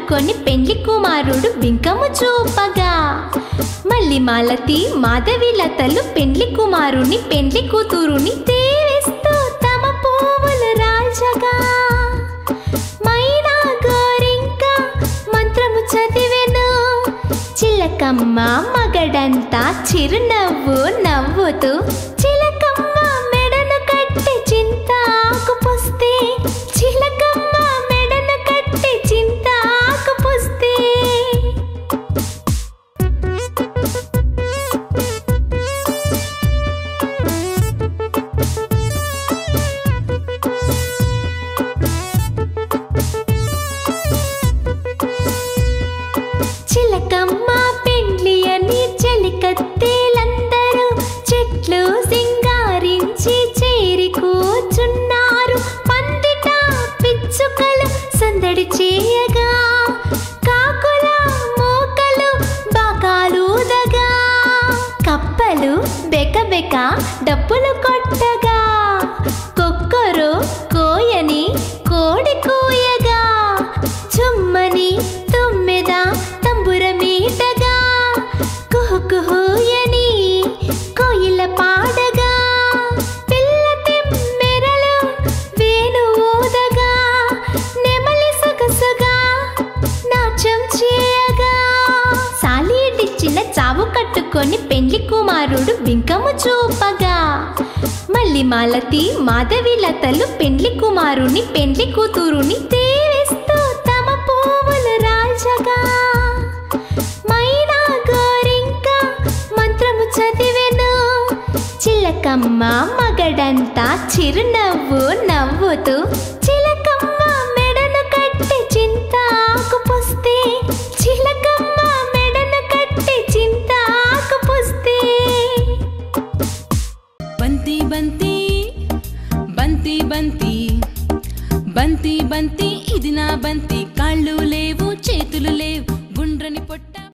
కట్టుకొని పెండ్లి కుమారుడు బింకము చూపగా మళ్ళీ మాలతి మాధవి లతలు పెండ్లి కుమారుని పెండ్లి కూతురుని దేవేస్తూ తమ పువ్వులు రాజగా మైనా గోరింక మంత్రము చదివెను చిలకమ్మ మగడంతా చిరునవ్వు నవ్వుతూ చిలకమ్మ మెడను కట్టి చింతాకు పుస్తే చిలకమ్మ మెడను కట్టి చింతాకు పుస్తే చిలకమ్మ పెండ్లి అని చెలికత్తేలందరూ చెట్లు సింగారించి చేరి కూర్చున్నారు పందిట పిచ్చుకలు సందడి చేయగా కాకుల మూకలు బాకాలుదగా కప్పలు బెకబెక డప్పులు కొట్టగా కొక్కరు కోయని కోడి కూయగా చుమ్మని తుమ్మెద తంబురమీటగా కుహు కుహుయని కోయిల పాడగా పిల్ల తెమ్మెరలు వేణు ఊదగా నెమలి సొగసుగా నాట్యం చేయగా సాలీడిచ్చిన చావు కట్టుకొని పెండ్లి కుమారుడు బింకము చూపగా మళ్ళీ మాలతి మాధవి లతలు పెండ్లి కుమారుని పెండ్లి కూతురుని దేవేస్తూ తమ పువ్వులు రాజగా మైనా గోరింక మంత్రము చదివెను చిలకమ్మ మగడంతా చిరునవ్వు నవ్వుతూ చిలకమ్మ మెడను కట్టి చింతాకు పుస్తే చిలకమ్మ మెడను కట్టి చింతాకు పుస్తే బంతి బంతి బంతి బంతి బంతి బంతి ఇది నా బంతి కాళ్ళు లేవు చేతులు లేవు గుండ్రని పొట్ట